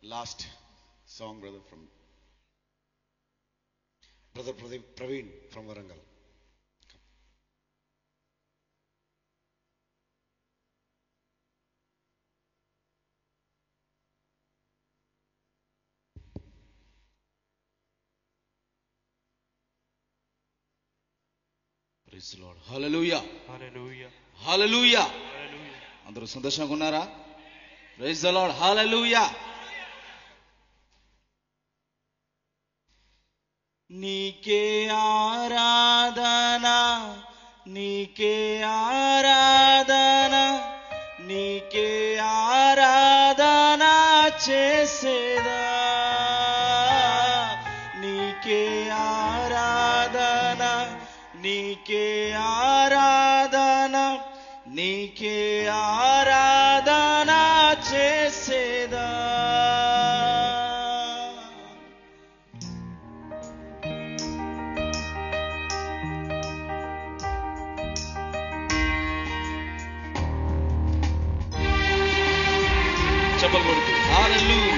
last song, brother, from brother Pradeep, Praveen from Varangal. Praise lord hallelujah Hallelujah. Hallelujah Hallelujah. అందరూ సంతోషంగా ఉన్నారా praise the lord హల్లెలూయా నీకే ఆరాధన నీకే ఆరాధన నీకే ఆరాధన చేసేదా నీకే ఆరాధన నీకే ఆరాధన నీకే ఆరాధన చేసేదా చెప్పలు కొడుతూ హల్లెలూయా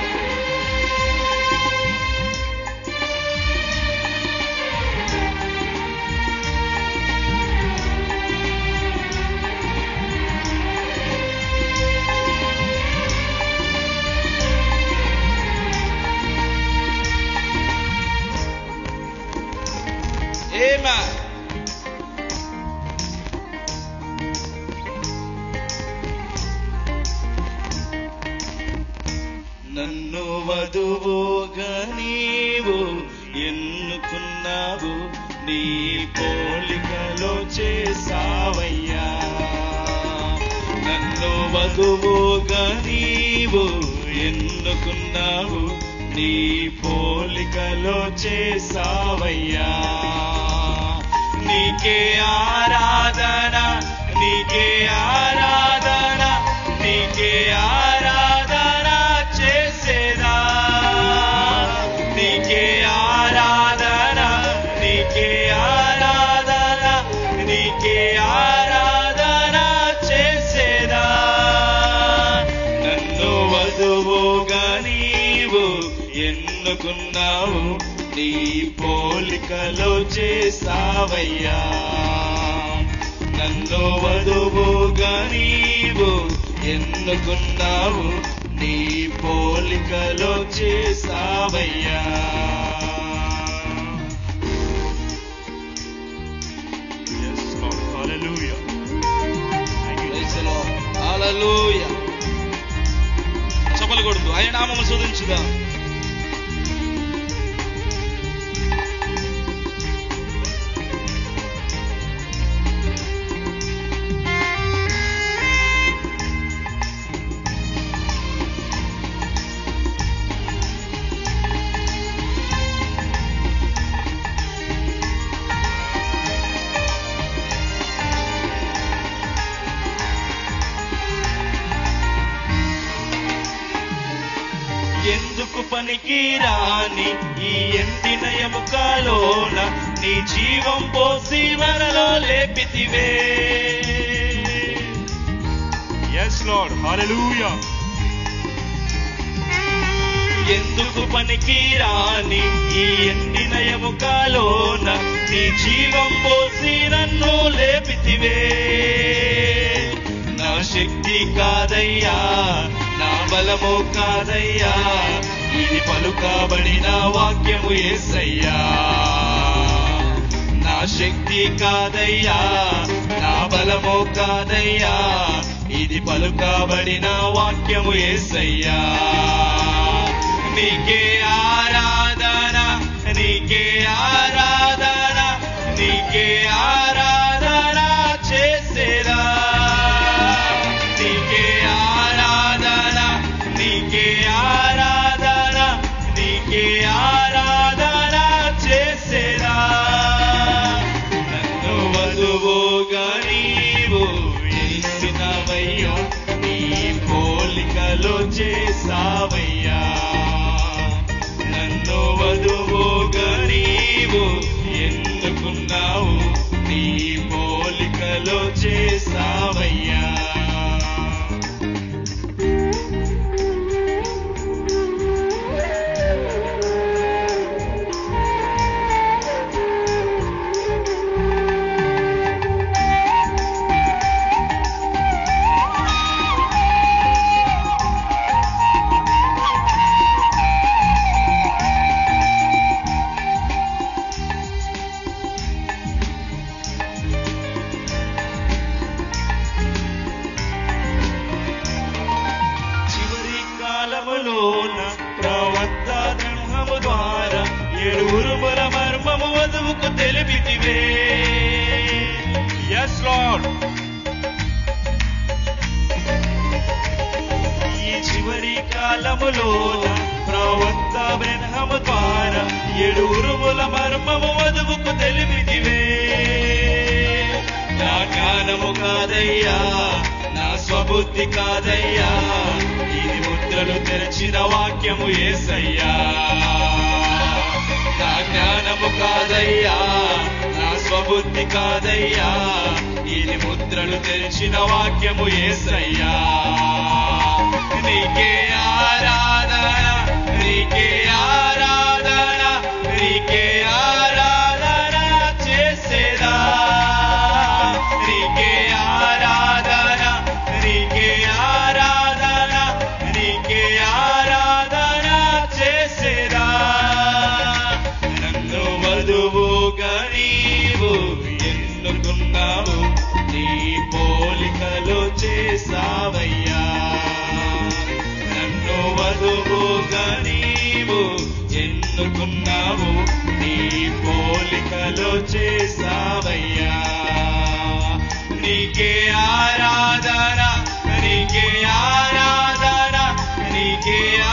Amen. నన్ను వధువుగా నీవు ఎన్నుకున్నావు నీ పోలికలో చేసావయ్యా నన్ను వధువుగా నీవు ఎన్నుకున్నావు నీ పోలికలో చేసావయ్యా నీకే ఆరాధన నీకే ఆరాధన నీకే ఆరాధన చేసేదా నీకే ఆరాధన నీకే ఆరాధన నీకే ఆరాధన చేసేదా నన్ను వధువుగా నీవు ఎన్నుకున్నావు నీ పోలికలో చేసావయ్యా నన్ను వధువుగా నీవు ఎన్నుకున్నావు నీ పోలికలో చేసావయ్యా Yes, Lord. Hallelujah. Thank you, Jesus. హల్లెలూయా చప్పలు కొడుతూ ఆయన నామము శోధించుదా ఎందుకు పనికి రాని ఈ ఎండిన ఎముకలోన నీ జీవం పోసి వరలో లేపితివే Yes, Lord. Hallelujah. ఎందుకు పనికి రాని ఈ ఎండిన ఎముకలోన నీ జీవం పోసి నన్ను లేపితివే నా శక్తి కాదయ్యా నా బలము కాదయ్యా ఇది పలుకబడిన వాక్యము ఏసయ్యా నా శక్తి కాదయ్యా నా బలము కాదయ్యా ఇది పలుకబడిన వాక్యము ఏసయ్యా నీకే ఆరాధన నీకే ఆరాధన నీకే ఆరాధన చేసేదా నీకే ఆరాధన నీకే ఆరాధన నీకే ఆరాధన చేసేదా నన్ను వధువుగా నీవు ఎన్నినవయ్యా నీ పోలికలో చేసావయ్యా నన్ను వధువుగా నీవు ఎన్నుకున్నావు నీ పోలికలో చేసావయ్యా కాలములోన ప్రవక్త గ్రంథము ద్వారా ఏడుగురుముల మర్మము వధువుకు తెలిపితివే ఎస్ లార్డ్ ఈ చివరి కాలములోన ప్రవక్త బ్రహ్మము ద్వారా ఏడుగురుముల మర్మము వధువుకు తెలిపితివే నా జ్ఞానము కాదయ్యా నా స్వబుద్ధి కాదయ్యా ఇది ముద్రలు తెరిచిన వాక్యము ఏసయ్యా నా జ్ఞానము కాదయ్యా నా స్వబుద్ధి కాదయ్యా ఇది ముద్రలు తెరిచిన వాక్యము ఏసయ్యా నీకే ఆరాధన నీకే ఆరాధన నీకే ఆరాధన చేసేదా నీకే ఆరాధన నీకే ఆరాధన నీకే ఆరాధన చేసేదా నన్ను వధువుగా నీవు ఎన్నుకున్నావు నీ పోలికలో చేసావయ్యా నన్ను వధువుగా నీవు ఎన్నుకున్నావు నీ పోలికలో చేసావయ్యా నీకే ఆరాధన నీకే ఆరాధన నీకే